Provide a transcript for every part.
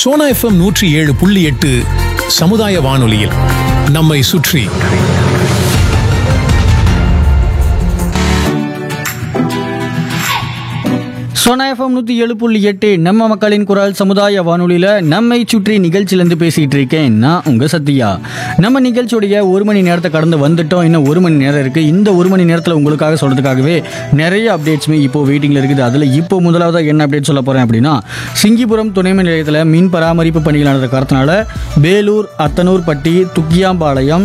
Sona FM நூற்றி ஏழு புள்ளி எட்டு சமுதாய வானொலியில் நம்மை சுற்றி சோனா எஃப்எம் நூற்றி ஏழு புள்ளி எட்டு நம்ம மக்களின் குரல் சமுதாய வானொலியில் நம்மை சுற்றி நிகழ்ச்சியிலேருந்து பேசிகிட்டு இருக்கேன் நான் உங்கள் சத்யா நம்ம நிகழ்ச்சியுடைய ஒரு மணி நேரத்தை கடந்து வந்துட்டோம் இன்னும் ஒரு மணி நேரம் இருக்குது இந்த ஒரு மணி நேரத்தில் உங்களுக்காக சொல்கிறதுக்காகவே நிறைய அப்டேட்ஸுமே இப்போ வெயிட்டிங்கில் இருக்குது அதில் இப்போ முதலாவதாக என்ன அப்டேட் சொல்ல போகிறேன் அப்படின்னா சிங்கிபுரம் துணைமின் நிலையத்தில் மின் பராமரிப்பு பணிகள் நடந்த காரணத்தினால வேலூர் அத்தனூர்பட்டி துக்கியாம்பாளையம்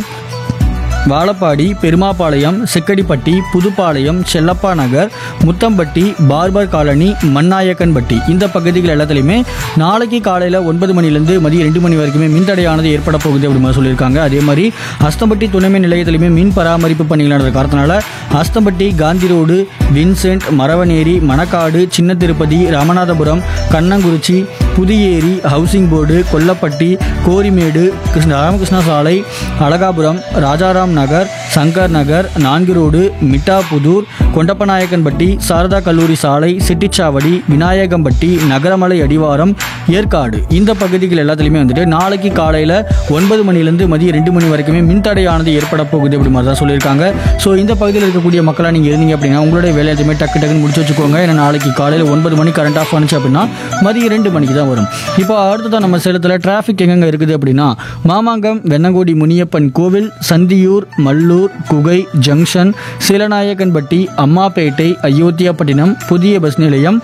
வாழப்பாடி பெருமாபாளையம் செக்கடிப்பட்டி புதுப்பாளையம் செல்லப்பா நகர் முத்தம்பட்டி பார்பர் காலனி மண்ணாயக்கன்பட்டி இந்த பகுதிகள் எல்லாத்துலேயுமே நாளைக்கு காலையில் ஒன்பது மணிலேருந்து மதியம் ரெண்டு மணி வரைக்குமே மின்தடையானது ஏற்பட போகுது அப்படி மாதிரி சொல்லியிருக்காங்க அதே மாதிரி அஸ்தம்பட்டி துணைமின் நிலையத்திலையுமே மின் பராமரிப்பு பணிகள் நடந்த காரணத்தினால Asthampatti Gandhi road Vincent Maravaneri Manakkadu Chinna Tirupathi Ramanathapuram Kannankurichi Pudhiyeri housing board Kollapatti Gorimedu Krishna Ramakrishna சாலை அழகாபுரம் ராஜாராம் நகர் சங்கர் நகர் நான்கு ரோடு மிட்டாபுதூர் கொண்டப்பநாயக்கன்பட்டி சாரதா கல்லூரி சாலை சிட்டிச்சாவடி விநாயகம்பட்டி நகரமலை அடிவாரம் ஏற்காடு இந்த பகுதிகள் எல்லாத்துலேயுமே வந்துட்டு நாளைக்கு காலையில் ஒன்பது மணிலேருந்து மதியம் ரெண்டு மணி வரைக்குமே மின்தடையானது ஏற்பட போகுது அப்படி மாதிரி தான் சொல்லியிருக்காங்க ஸோ இந்த பகுதியில் இருக்கக்கூடிய மக்களாக நீங்கள் இருந்தீங்க அப்படின்னா உங்களுடைய வேலை எதுவுமே டக்கு டக்குன்னு முடிச்சு வச்சுக்கோங்க ஏன்னா நாளைக்கு காலையில் ஒன்பது மணி கரண்ட் ஆஃப் ஆனிச்சு அப்படின்னா மதியம் ரெண்டு மணிக்கு தான் வரும் இப்போ அடுத்ததான் நம்ம சேலத்தில் டிராஃபிக் எங்கெங்க இருக்குது அப்படின்னா மாமாங்கம் வெண்ணங்கோடி முனியப்பன் கோவில் சந்தியூர் மல்லூர் குகை ஜங்ஷன் சீலநாயக்கன்பட்டி அம்மாப்பேட்டை அயோத்தியாப்பட்டினம் புதிய பஸ் நிலையம்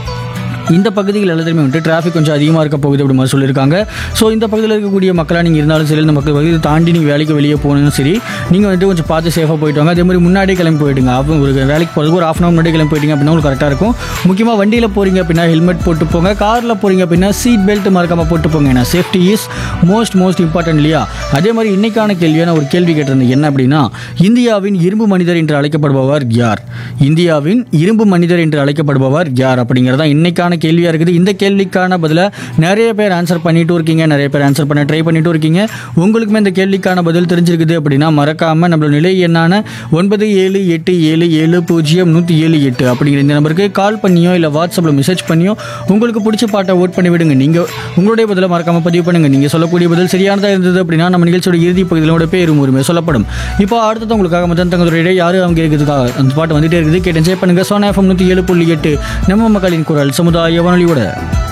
இந்த பகுதிகள் எல்லாத்துலையுமே வந்துட்டு டிராஃபிக் கொஞ்சம் அதிகமாக இருக்க போகுது அப்படி மாதிரி சொல்லியிருக்காங்க ஸோ இந்த பகுதியில் இருக்கக்கூடிய மக்களாக நீங்கள் இருந்தாலும் சரி இந்த மக்கள் பகுதியை தாண்டி நீங்கள் வேலைக்கு வெளியே போகணும் சரி நீங்கள் வந்துட்டு கொஞ்சம் பார்த்து சேஃபாக போயிட்டு வாங்க அதே மாதிரி முன்னாடியே கிளம்பி போயிடுங்க அப்போ ஒரு வேலைக்கு போகிறதுக்கு ஒரு ஆஃப் அன் முன்னாடி கிளம்பி போயிட்டீங்க அப்படின்னா உங்களுக்கு கரெக்டாக இருக்கும் முக்கியமாக வண்டியில் போகிறீங்க அப்படின்னா ஹெல்மெட் போட்டு போங்க காரில் போகிறீங்க அப்படின்னா சீட் பெல்ட் மறக்காமல் போட்டு போங்க ஏன்னா safety is most most important இல்லையா அதே மாதிரி இன்னைக்கான கேள்வியான ஒரு கேள்வி கேட்டிருந்தேன் என்ன அப்படின்னா இந்தியாவின் இரும்பு மனிதர் என்று அழைக்கப்படுபவர் யார் இந்தியாவின் இரும்பு மனிதர் என்று அழைக்கப்படுபவர் யார் அப்படிங்கிறதா இன்னைக்கான கேள்வியாக இருக்குது இந்த கேள்விக்கான பதிலை நிறைய பேர் ஆன்சர் பண்ணிட்டு இருக்கீங்க நிறைய பேர் ஆன்சர் பண்ண ட்ரை பண்ணிட்டு இருக்கீங்க உங்களுக்குமே இந்த கேள்விக்கான பதில் தெரிஞ்சிருக்குது அப்படின்னா மறக்காம நம்மளோட நிலை எண்ணான ஒன்பது ஏழு எட்டு ஏழு ஏழு பூஜ்ஜியம் நூற்றி ஏழு எட்டு அப்படிங்கிற இந்த நம்பருக்கு கால் பண்ணியோ இல்லை வாட்ஸ்அப்பில் மெசேஜ் பண்ணியோ உங்களுக்கு பிடிச்ச பாட்டை ஓட் பண்ணி விடுங்க நீங்கள் உங்களுடைய பதிலை மறக்காம பதிவு பண்ணுங்க நீங்கள் சொல்லக்கூடிய பதில் சரியானதாக இருந்தது அப்படின்னா நம்ம நிகழ்ச்சியோட இறுதி பகுதியிலோட பேரும் உரிமை சொல்லப்படும் இப்போ அடுத்தது உங்களுக்காக முதல் தங்களுடைய யாரு அவங்க இருக்கிறதுக்காக அந்த பாட்டு வந்துட்டே இருக்குது கேட்டு என்ஜாய் பண்ணுங்க சோனா எஃப்எம் நூற்றி ஏழு புள்ளி எட்டு நம்ம மக்களின் குரல் சமுதாய வானொலியோட